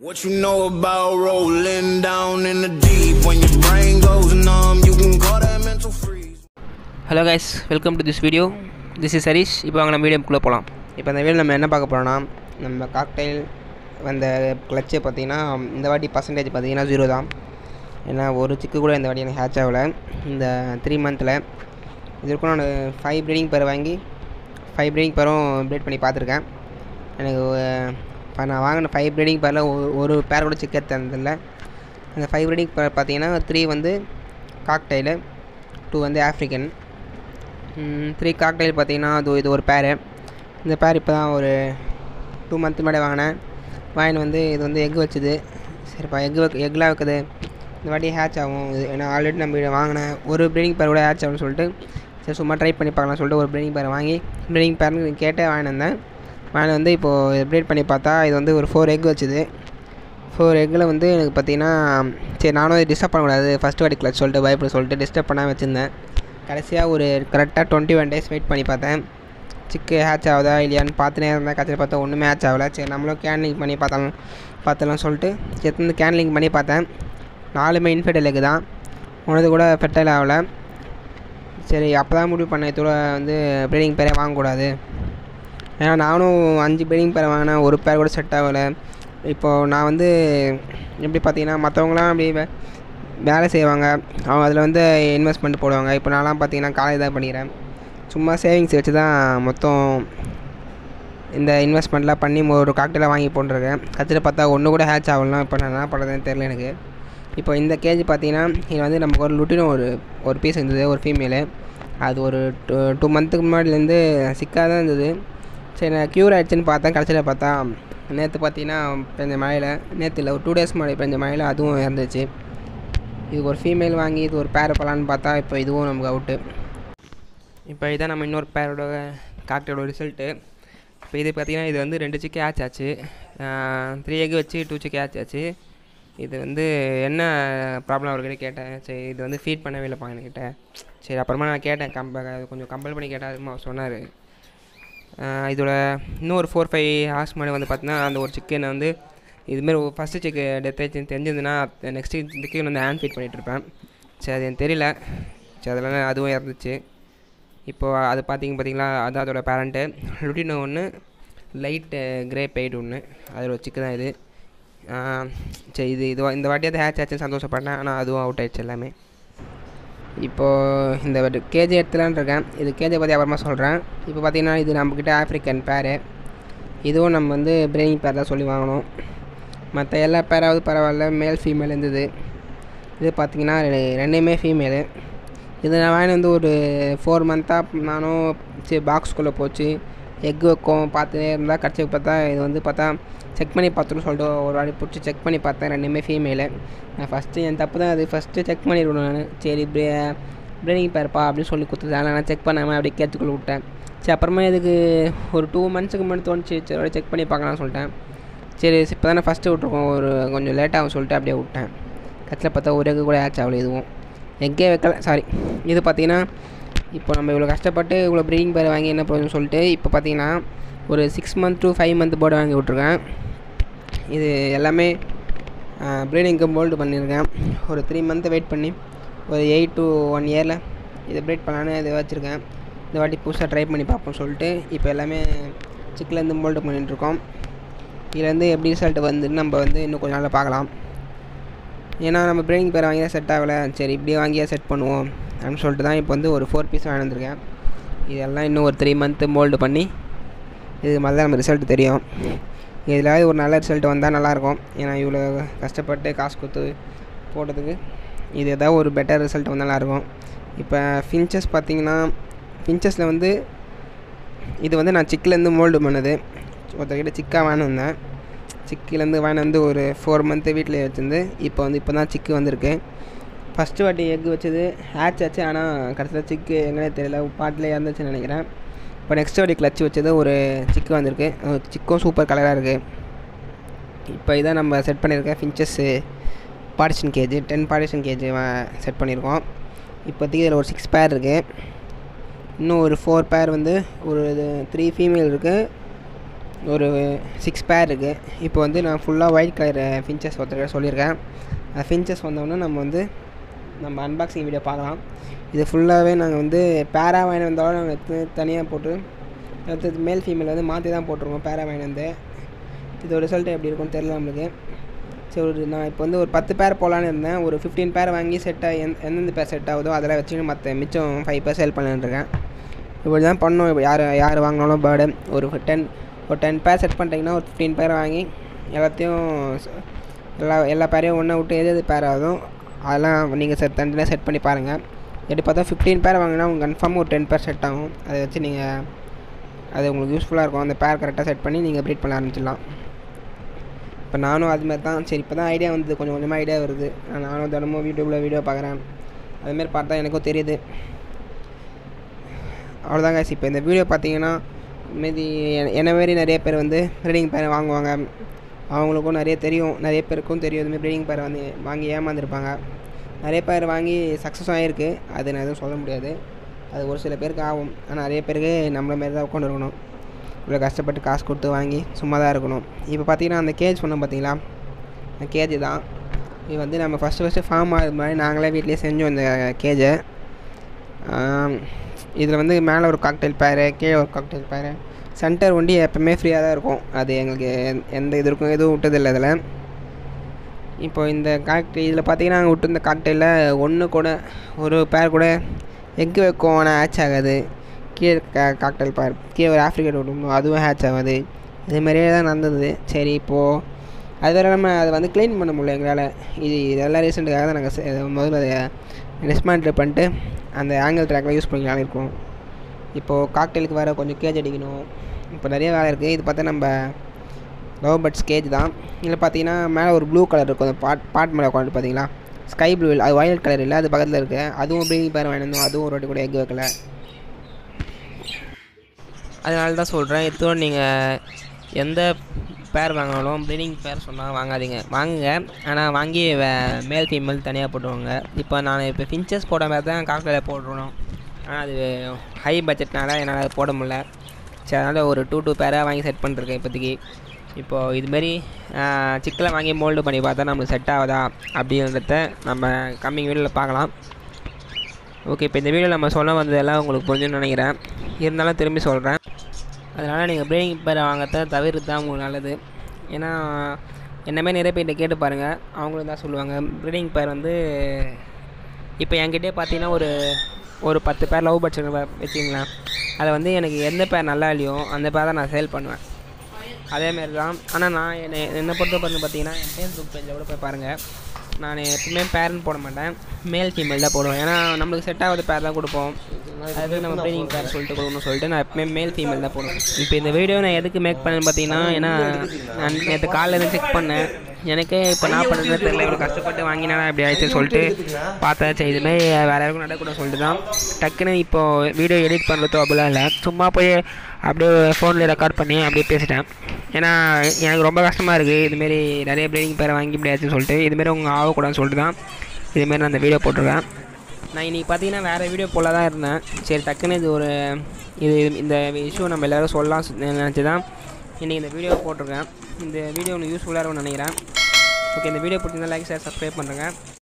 What you know about rolling down in the deep? When your brain goes numb, you can call that mental freeze. Hello guys welcome to this video this is Harish இப்போ வாங்க நம்ம வீடியோக்குள்ளே போகலாம் இப்போ இந்த video நம்ம என்ன பார்க்க போகிறோம்னா நம்ம காக்டைல் அந்த கிளச்சை பார்த்தீங்கன்னா இந்த வாட்டி பர்சன்டேஜ் பார்த்தீங்கன்னா ஜீரோ தான் ஏன்னா ஒரு சிக்கு கூட இந்த வாட்டி எனக்கு ஹேட்ச் ஆகலை இந்த த்ரீ மந்தில் இது வரைக்கும் நான் ஃபைவ் ப்ரீடிங் பேர் வாங்கி ஃபைவ் ப்ரீடிங் பேரும் ப்ரீட் பண்ணி பார்த்துருக்கேன் எனக்கு இப்போ நான் வாங்கின ஃபைவ் ப்ரீடிங் பேரில் ஒரு பேர் கூட சிக்க தந்ததில்ல அந்த ஃபைவ் ப்ரீடிங் பேர் பார்த்தீங்கன்னா த்ரீ வந்து காக்டைலு டூ வந்து ஆஃப்ரிக்கன் த்ரீ காக்டைல் பார்த்தீங்கன்னா அது இது ஒரு பேரு இந்த பேர் இப்போ தான் ஒரு டூ மந்த் முன்னாடி வாங்கினேன் வாங்கின்னு வந்து இது வந்து எக் வச்சுது சரிப்பா எக் வைக்க எக்லாம் வைக்குது இந்த வாட்டி ஹேட்ச் ஆகும் இது ஏன்னா ஆல்ரெடி நம்ம இதை வாங்கினேன் ஒரு ப்ரீடிங் பேர் கூட ஹேட்ச் ஆகும்னு சொல்லிட்டு சரி சும்மா ட்ரை பண்ணி பார்க்கலாம் சொல்லிட்டு ஒரு ப்ரீடிங் பேர் வாங்கி ப்ரீடிங் பேர்னு கேட்டே வாங்கினு வந்தேன் வாங்கினு வந்து இப்போது ப்ரீட் பண்ணி பார்த்தா இது வந்து ஒரு ஃபோர் எக் வச்சுது ஃபோர் எக்கில் வந்து எனக்கு பார்த்தீங்கன்னா சரி நானும் அதை டிஸ்டர்ப் பண்ணக்கூடாது ஃபஸ்ட்டு வாட்டி கிளச் சொல்லிட்டு பயப்பட சொல்லிட்டு டிஸ்டர்ப் பண்ணாமல் வச்சுருந்தேன் கடைசியாக ஒரு கரெக்டாக டுவெண்ட்டி ஒன் டேஸ் வெயிட் பண்ணி பார்த்தேன் சிக்கு ஹேட்ச் ஆகுதா இல்லையான்னு பார்த்துனே இருந்தேன் கடைசியில் பார்த்தா ஒன்றுமே ஹேட்ச் ஆகலை சரி நம்மளும் கேன்லிங் பண்ணி பார்த்தாலும் பார்த்தலாம் சொல்லிட்டு எடுத்து கேன்லிங் பண்ணி பார்த்தேன் நாலுமே இன்ஃபெர்டைல் எக்கு தான் உனது கூட ஃபெர்டைல் ஆகலை சரி அப்போ தான் முடிவு பண்ணேன் இதோட வந்து ப்ரீடிங் பேரே வாங்கக்கூடாது ஏன்னா நானும் அஞ்சு ப்ரீடிங் பேர் வாங்கினேன் ஒரு பேர் கூட செட் ஆகலை இப்போது நான் வந்து எப்படி பார்த்தீங்கன்னா மற்றவங்களாம் அப்படி வே வேலை செய்வாங்க அவங்க அதில் வந்து இன்வெஸ்ட்மெண்ட் போடுவாங்க இப்போ நான்லாம் பார்த்தீங்கன்னா காலேஜ் தான் பண்ணிக்கிறேன் சும்மா சேவிங்ஸ் வச்சு தான் மொத்தம் இந்த இன்வெஸ்ட்மெண்ட்லாம் பண்ணி ஒரு காக்டெயிலாக வாங்கி போட்டிருக்கேன் கடைசியில் பார்த்தா ஒன்று கூட ஹேட்ச் ஆகலாம் இப்போ நான் என்ன பண்ணுறதுன்னு தெரில எனக்கு இப்போ இந்த கேஜ் பார்த்தீங்கன்னா இது வந்து நமக்கு ஒரு லுட்டினோ ஒரு ஒரு பீஸ் இருந்தது ஒரு ஃபீமேலு அது ஒரு டூ டூ மந்த்துக்கு முன்னாடிலேருந்து சிக்காக தான் இருந்தது சரி நான் க்யூர் ஆகிடுச்சின்னு பார்த்தேன் கடைசியில் பார்த்தா நேற்று பார்த்தீங்கன்னா பெஞ்ச மழையில் நேற்று இல்லை ஒரு டூ டேஸ் முன்னாடி பெஞ்ச மழையில் அதுவும் இறந்துச்சு இது ஒரு ஃபீமேல் வாங்கி இது ஒரு பேர் போகலான்னு பார்த்தா இப்போ இதுவும் நமக்கு அவுட்டு இப்போ இதான் நம்ம இன்னொரு பேரோட காக்டரோட ரிசல்ட்டு இப்போ இது பார்த்திங்கன்னா இது வந்து ரெண்டு சிக்கி ஆச் ஆச்சு த்ரீ எக் வச்சு டூ சிக்கி ஆச் ஆச்சு இது வந்து என்ன ப்ராப்ளம் அவர்கிட்ட கேட்டேன் சரி இது வந்து ஃபீட் பண்ணவே இல்லைப்பா என்கிட்ட சரி அப்புறமா நான் கேட்டேன் கம்ப கொஞ்சம் கம்பல் பண்ணி கேட்டேன் அதுமா அவர் சொன்னார் இதோட இன்னும் ஒரு ஃபோர் ஃபைவ் ஹார்ஸ் முன்னாடி வந்து பார்த்தீங்கன்னா அந்த ஒரு சிக்கனை வந்து இதுமாரி ஃபஸ்ட்டு சிக்கு டெத் ஆச்சு தெரிஞ்சிருந்துன்னா நெக்ஸ்ட்டு சிக்கன் வந்து ஹேண்ட் ஃபீட் பண்ணிகிட்ருப்பேன் சரி அது எனக்கு தெரியல சரி அதெல்லாம் அதுவும் இறந்துச்சு இப்போது அது பார்த்தீங்க பார்த்தீங்களா அது அதோட பேரண்ட்டு லுட்டினோ ஒன்று லைட்டு கிரே பெய்டு ஒன்று அதில் ஒரு சிக்கு தான் இது சரி இது இது இந்த வாட்டியாவது ஹேட்ச் ஆச்சுன்னு சந்தோஷப்பட்டேன் ஆனால் அதுவும் அவுட் ஆயிடுச்சு எல்லாமே இப்போது இந்த கேஜி எடுத்துலான் இருக்கேன் இது கேஜை பற்றி அப்புறமா சொல்கிறேன் இப்போ பார்த்தீங்கன்னா இது நம்மக்கிட்ட ஆஃப்ரிக்கன் பேரு இதுவும் நம்ம வந்து பிரெயின் பேர் தான் சொல்லி வாங்கணும் மற்ற எல்லா பேராவது பரவாயில்ல மேல் ஃபீமேல் இருந்தது இது பார்த்திங்கன்னா ரெண்டுமே ஃபீமேலு இது நான் வாங்கி வந்து ஒரு ஃபோர் மந்த்தாக நானும் சரி பாக்ஸ்குள்ளே போச்சு எக் வைக்கும் பார்த்துட்டே இருந்தால் கடைசி பார்த்தா இது வந்து பார்த்தா செக் பண்ணி பார்த்துட்டு சொல்லிட்டு ஒரு வாட்டி பிடிச்சி செக் பண்ணி பார்த்தேன் ரெண்டுமே ஃபீமேலு நான் ஃபஸ்ட்டு என் தப்பு தான் அது ஃபஸ்ட்டு செக் பண்ணிவிடுவேன் நான் சரி ப்ரே ப்ரீடிங் பேர்ப்பா அப்படின்னு சொல்லி கொடுத்துட்டேன் நான் செக் பண்ணாமல் அப்படியே கேட்டுக்குள்ளே விட்டேன் சரி அப்புறமா இதுக்கு ஒரு டூ மந்த்ஸுக்கு முன்னாடி தோணுச்சு சரி அப்படியே செக் பண்ணி பார்க்கலாம்னு சொல்லிட்டேன் சரி இப்போ தானே ஃபஸ்ட்டு விட்ருக்கோம் ஒரு கொஞ்சம் லேட்டாகும் சொல்லிட்டு அப்படியே விட்டேன் கத்தில் பார்த்தா ஒரு எக்கு கூட ஆச்சு அவ்வளோ இதுவும் எக்கே வைக்கல சாரி இது பார்த்தீங்கன்னா இப்போ நம்ம இவ்வளோ கஷ்டப்பட்டு இவ்வளோ ப்ரீடிங் பேர் வாங்கி என்ன போகுதுன்னு சொல்லிட்டு இப்போ பார்த்தீங்கன்னா ஒரு six month to five month போர்டு வாங்கி விட்ருக்கேன் இது எல்லாமே ப்ரீடிங்க்கு போல்டு பண்ணியிருக்கேன் ஒரு த்ரீ மந்த்து வெயிட் பண்ணி ஒரு எயிட் டு ஒன் இயரில் இதை ப்ரீட் பண்ணலான்னு இது வச்சுருக்கேன் இந்த வாட்டி புதுசாக ட்ரை பண்ணி பார்ப்போம் சொல்லிட்டு இப்போ எல்லாமே சிக்கிலேருந்து போல்டு பண்ணிகிட்ருக்கோம் இதுலேருந்து எப்படி ரிசல்ட் வந்துன்னு நம்ம வந்து இன்னும் கொஞ்சம் நாளில் பார்க்கலாம் ஏன்னா நம்ம ப்ரீடிங் பேர் வாங்கியா செட் ஆகலை சரி இப்படியே வாங்கியா செட் பண்ணுவோம் அப்படின்னு சொல்லிட்டு தான் இப்போ வந்து ஒரு ஃபோர் பீஸ் வாங்கி வந்திருக்கேன் இதெல்லாம் இன்னும் ஒரு த்ரீ மந்த்து மோல்டு பண்ணி இது மாதிரி தான் நம்ம ரிசல்ட் தெரியும் இதில் ஒரு நல்ல ரிசல்ட் வந்தால் நல்லாயிருக்கும் ஏன்னா இவ்வளோ கஷ்டப்பட்டு காசு கொடுத்து போட்டதுக்கு இது ஏதாவது ஒரு பெட்டர் ரிசல்ட் வந்தால் நல்லாயிருக்கும் இப்போ ஃபின்ச்சஸ் பார்த்திங்கன்னா ஃபின்ச்சஸில் வந்து இது வந்து நான் சிக்கிலேருந்து மோல்டு பண்ணது ஒருத்தர்கிட்ட சிக்காக வாங்கி வந்தேன் சிக்கிலேருந்து வாங்கி வந்து ஒரு ஃபோர் மந்த்து வீட்டில் வச்சுருந்து இப்போ வந்து இப்போ தான் சிக்கு வந்திருக்கு ஃபஸ்ட்டு வாட்டி எக் வச்சது ஹேட்ச் ஆச்சு ஆனால் கடைசியில் சிக்கு எங்கன்னே தெரியல பாட்டில் இறந்துச்சுன்னு நினைக்கிறேன் இப்போ நெக்ஸ்ட் வாட்டி கிளச் வச்சது ஒரு சிக்கு வந்திருக்கு சிக்கும் சூப்பர் கலராக இருக்குது இப்போ இதான் நம்ம செட் பண்ணியிருக்கேன் finches partition cage ten partition cage set பண்ணியிருக்கோம் இப்போதைக்கு இதில் ஒரு சிக்ஸ் பேர் இருக்குது இன்னும் ஒரு ஃபோர் பேர் வந்து ஒரு இது த்ரீ ஃபீமேல் இருக்குது ஒரு சிக்ஸ் பேர் இருக்குது இப்போ வந்து நான் ஃபுல்லாக ஒயிட் கலர் ஃபின்ச்சஸ் ஒருத்தர் சொல்லியிருக்கேன் அந்த ஃபின்ச்சஸ் வந்தோடனே நம்ம வந்து நம்ம அன்பாக்சிங் வீடியோ பார்க்கலாம் இது ஃபுல்லாகவே நாங்கள் வந்து பேரா வாங்கி வந்தாலும் நாங்கள் எடுத்து தனியாக போட்டு அடுத்தது மேல் ஃபீமேல் வந்து மாற்றி தான் போட்டிருக்கோம் பேரா வாங்கி வந்து இதோட ரிசல்ட் எப்படி இருக்கும்னு தெரியல நம்மளுக்கு சரி ஒரு நான் இப்போ வந்து ஒரு பத்து பேர் போகலான்னு இருந்தேன் ஒரு ஃபிஃப்டீன் பேர் வாங்கி செட் ஆகி எந்த எந்தெந்த பேர் செட் ஆகுதோ அதெல்லாம் வச்சுன்னு மற்ற மிச்சம் ஃபைவ் பேர் சேல் பண்ணலான்னு இருக்கேன் இப்படி தான் பண்ணோம் இப்போ யார் யார் வாங்கினாலும் பேர்டு ஒரு டென் ஒரு டென் பேர் செட் பண்ணிட்டீங்கன்னா ஒரு ஃபிஃப்டீன் பேர் வாங்கி எல்லாத்தையும் ச- எல்லா எல்லா பேரையும் ஒன்றா விட்டு எது எது பேர் ஆகுதோ அதெல்லாம் நீங்கள் செட் தனியாக செட் பண்ணி பாருங்கள் எப்படி பார்த்தா ஃபிஃப்டீன் பேர் வாங்கினா உங்களுக்கு கன்ஃபார்ம் ஒரு டென் பேர் செட் ஆகும் அதை வச்சு நீங்கள் அது உங்களுக்கு யூஸ்ஃபுல்லாக இருக்கும் அந்த பேர் கரெக்டாக செட் பண்ணி நீங்கள் ப்ரீட் பண்ண ஆரம்பிச்சிடலாம் இப்போ நானும் அது மாதிரி தான் சரி இப்போ தான் ஐடியா வந்தது கொஞ்சம் கொஞ்சமாக ஐடியா வருது நானும் தினமும் யூடியூப்பில் வீடியோ பார்க்குறேன் அதுமாரி பார்த்தா எனக்கும் தெரியுது அவ்வளோதாங்க இப்போ இந்த வீடியோ பார்த்தீங்கன்னா மீதி எ- என்ன மாரி நிறைய பேர் வந்து ப்ரீடிங் பேரை வாங்குவாங்க அவங்களுக்கும் நிறைய தெரியும் நிறைய பேருக்கும் தெரியும் இதுமாரி ப்ரீடிங் பேரை வந்து வாங்கி ஏமாந்துருப்பாங்க நிறைய பேர் வாங்கி சக்ஸஸ் ஆகிருக்கு அது நான் எதுவும் சொல்ல முடியாது அது ஒரு சில பேருக்கு ஆகும் ஆனால் நிறைய பேருக்கு நம்மள மாரி தான் உட்காந்து இருக்கணும் இவ்வளோ கஷ்டப்பட்டு காசு கொடுத்து வாங்கி சும்மா தான் இருக்கணும் இப்போ பார்த்தீங்கன்னா அந்த கேஜ் சொன்னோம் பார்த்தீங்களா அந்த கேஜ் தான் இது வந்து நம்ம ஃபஸ்ட்டு ஃபஸ்ட்டு ஃபார்ம் ஆகுது மாதிரி நாங்களே வீட்லேயே செஞ்சோம் இந்த கேஜை இதில் வந்து மேலே ஒரு காக்டெயில் பேரு கீழே ஒரு காக்டெயில் பேரு சென்டர் ஒண்டி எப்போவுமே ஃப்ரீயாக தான் இருக்கும் அது எங்களுக்கு எந்த- எந்த இது இருக்கும் எதுவும் விட்டதில்லை இதில் இப்போ இந்த காக்டெயில் இதில் பார்த்தீங்கன்னா நாங்கள் விட்டு இந்த காக்டெயிலில் ஒன்று கூட ஒரு பேர் கூட எக்கு வைக்கும் ஆனால் ஹேட்ச் ஆகாது கீழே கா காக்டெயில் பேர் கீழே ஒரு ஆஃப்ரிக்கன் விடும் அதுவும் ஹேட்ச் ஆகாது இது மாதிரியே தான் நடந்தது சரி இப்போது அது வேறு நம்ம அதை வந்து க்ளீன் பண்ண முடியல எங்களால் இது இதெல்லாம் ரீசெண்டுக்காக தான் நாங்கள் முதல்ல அதை டிஸ்மேண்டில் பண்ணிட்டு அந்த ஆங்கிள் ட்ராக்லாம் யூஸ் பண்ணிக்கலாம் இருக்கோம் இப்போது காக்டெயிலுக்கு வேறு கொஞ்சம் கேஜ் அடிக்கணும் இப்போ நிறைய வேலை இருக்குது இது பார்த்தா நம்ம லவ் பட்ஸ் கேஜ் தான் இதில் பார்த்தீங்கன்னா மேலே ஒரு ப்ளூ கலர் இருக்கும் அந்த பாட் பாட் மேலே உட்காந்து பார்த்தீங்களா ஸ்கை ப்ளூ இல்லை அது வயலட் கலர் இல்லை அது பக்கத்தில் இருக்குது அதுவும் ப்ரீடிங் பேர் வாங்கினோம் அதுவும் ஒரு வாட்டி கூட எக் வைக்கல அதனால தான் சொல்கிறேன் இதோட நீங்கள் எந்த பேர் வாங்கினாலும் ப்ரீடிங் பேர் சொன்னால் வாங்காதீங்க வாங்குங்க ஆனால் வாங்கி வே- மேல் ஃபீமேல் தனியாக போட்டுவாங்க இப்போ நான் இப்போ ஃபின்ச்சஸ் போட மாதிரி தான் காக்கில் போடுறோம் ஆனால் அது ஹை பட்ஜெட்னால என்னால் அது போட முடியல சரி அதனால் ஒரு டூ டூ பேராக வாங்கி செட் பண்ணிருக்கேன் இப்போதைக்கு இப்போது இதுமாரி சிக்கலை வாங்கி மோல்டு பண்ணி பார்த்தா நம்மளுக்கு செட் ஆகுதா அப்படின்றத நம்ம கம்மிங் வீடியோவில் பார்க்கலாம் ஓகே இப்போ இந்த வீடியோ நம்ம சொல்ல வந்ததெல்லாம் உங்களுக்கு புரிஞ்சுன்னு நினைக்கிறேன் இருந்தாலும் திரும்பி சொல்கிறேன் அதனால் நீங்கள் ப்ரீடிங் பேரை வாங்கிறத தவிர்த்து தான் உங்களுக்கு நல்லது ஏன்னா என்னமே நிறைய பேர்கிட்ட கேட்டு பாருங்கள் அவங்களும் தான் சொல்லுவாங்க ப்ரீடிங் பேர் வந்து இப்போ என்கிட்டே பார்த்தீங்கன்னா ஒரு ஒரு பத்து பேர் லவ் பட்ஸ் வச்சிங்களேன் அதை வந்து எனக்கு எந்த பேர் நல்லா இல்லையோ அந்த பேர் தான் நான் சேல் பண்ணுவேன் அதேமாரி தான் ஆனால் நான் என்னை என்னை பொறுத்த வந்து பார்த்தீங்கன்னா என் ஃபேஸ்புக் பேஜில் கூட போய் பாருங்கள் நான் எப்பவுமே பேரண்ட் போட மாட்டேன் மேல் ஃபீமேல் தான் போடுவேன் ஏன்னா நம்மளுக்கு செட் ஆகாத பேர் தான் கொடுப்போம் அது நம்ம ப்ரீடிங் பேர் சொல்லிட்டு கொடுக்கணும்னு சொல்லிட்டு நான் எப்பவுமே மேல் ஃபீமேல் தான் போடுவேன் இப்போ இந்த வீடியோ நான் எதுக்கு மேக் பண்ணேன்னு பார்த்தீங்கன்னா ஏன்னா நான் நேற்று காலையில் இருந்து செக் பண்ணேன் எனக்கே இப்போ நான் பண்ணுறது தெரியல இவ்வளோ கஷ்டப்பட்டு வாங்கினா இப்படி ஆயிடுச்சு சொல்லிட்டு பார்த்தேன் சரி இதுமாரி வேறு யாருக்கும் நடக்கூடாது சொல்லிட்டு தான் டக்குன்னு இப்போது வீடியோ எடிட் பண்ணுறதோ அப்படிலாம் இல்லை சும்மா போய் அப்படியே ஃபோனில் ரெக்கார்ட் பண்ணி அப்படியே பேசிட்டேன் ஏன்னா எனக்கு ரொம்ப கஷ்டமாக இருக்குது இதுமாரி நிறைய ப்ரீடிங் பேரை வாங்கி முடியாதுன்னு சொல்லிட்டு இதுமாரி உங்கள் ஆகக்கூடாதுன்னு சொல்லிட்டு தான் இதுமாரி நான் அந்த வீடியோ போட்டிருக்கேன் நான் இன்றைக்கி பார்த்தீங்கன்னா வேறு வீடியோ போல தான் இருந்தேன் சரி டக்குன்னு இது ஒரு இது இந்த இஷ்யூ நம்ம எல்லோரும் சொல்லலாம் நினச்சி தான் இன்றைக்கி இந்த வீடியோ போட்டிருக்கேன் இந்த வீடியோ உங்களுக்கு யூஸ்ஃபுல்லாக இருக்கும்னு நினைக்கிறேன் ஓகே இந்த வீடியோ பிடிச்சிருந்தா லைக் ஷேர் சப்ஸ்கிரைப் பண்ணுறேங்க